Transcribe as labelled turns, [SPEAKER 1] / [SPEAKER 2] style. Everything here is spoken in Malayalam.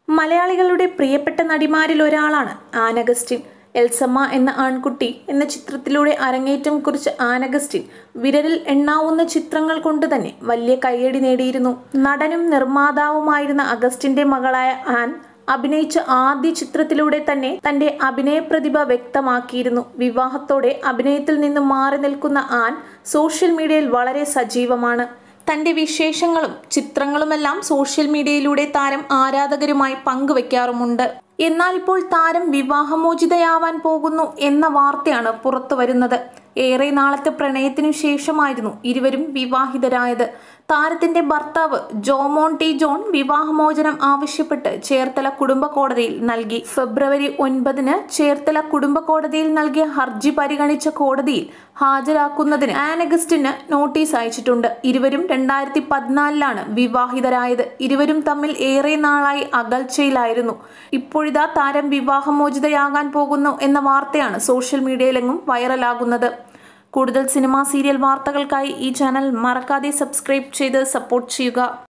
[SPEAKER 1] മലയാളികളുടെ പ്രിയപ്പെട്ട നടിമാരിൽ ഒരാളാണ് ആനഗസ്റ്റിൻ എൽസമ്മ എന്ന ആൺകുട്ടി എന്ന ചിത്രത്തിലൂടെ അരങ്ങേറ്റം കുറിച്ച ആനഗസ്റ്റിൻ വിരലിൽ എണ്ണാവുന്ന ചിത്രങ്ങൾ കൊണ്ട് തന്നെ വലിയ കയ്യടി നേടിയിരുന്നു നടനും നിർമ്മാതാവുമായിരുന്ന അഗസ്റ്റിന്റെ മകളായ ആൻ അഭിനയിച്ച ആദ്യ ചിത്രത്തിലൂടെ തന്നെ തന്റെ അഭിനയ പ്രതിഭ വ്യക്തമാക്കിയിരുന്നു വിവാഹത്തോടെ അഭിനയത്തിൽ നിന്നും മാറി നിൽക്കുന്ന ആൻ സോഷ്യൽ മീഡിയയിൽ വളരെ സജീവമാണ് തന്റെ വിശേഷങ്ങളും ചിത്രങ്ങളുമെല്ലാം സോഷ്യൽ മീഡിയയിലൂടെ താരം ആരാധകരുമായി പങ്കുവെക്കാറുമുണ്ട് എന്നാൽ ഇപ്പോൾ താരം വിവാഹമോചിതയാവാൻ പോകുന്നു എന്ന വാർത്തയാണ് പുറത്തു വരുന്നത് ഏറെ നാളത്തെ പ്രണയത്തിനു ശേഷമായിരുന്നു ഇരുവരും വിവാഹിതരായത് താരത്തിന്റെ ഭർത്താവ് ജോമോൺ ടി ജോൺ വിവാഹമോചനം ആവശ്യപ്പെട്ട് ചേർത്തല കുടുംബ കോടതിയിൽ നൽകി ഫെബ്രുവരി ഒൻപതിന് ചേർത്തല കുടുംബ കോടതിയിൽ നൽകിയ ഹർജി പരിഗണിച്ച കോടതിയിൽ ഹാജരാക്കുന്നതിന് ആനഗസ്റ്റിന് നോട്ടീസ് അയച്ചിട്ടുണ്ട് ഇരുവരും രണ്ടായിരത്തി പതിനാലിലാണ് വിവാഹിതരായത് ഇരുവരും തമ്മിൽ ഏറെ നാളായി അകൽച്ചയിലായിരുന്നു ഇപ്പോഴിതാ താരം വിവാഹമോചിതയാകാൻ പോകുന്നു എന്ന വാർത്തയാണ് സോഷ്യൽ മീഡിയയിലെങ്ങും വൈറലാകുന്നത് കൂടുതൽ സിനിമ സീരിയൽ വാർത്തകൾക്കായി ഈ ചാനൽ മറക്കാതെ സബ്സ്ക്രൈബ് ചെയ്ത് സപ്പോർട്ട് ചെയ്യുക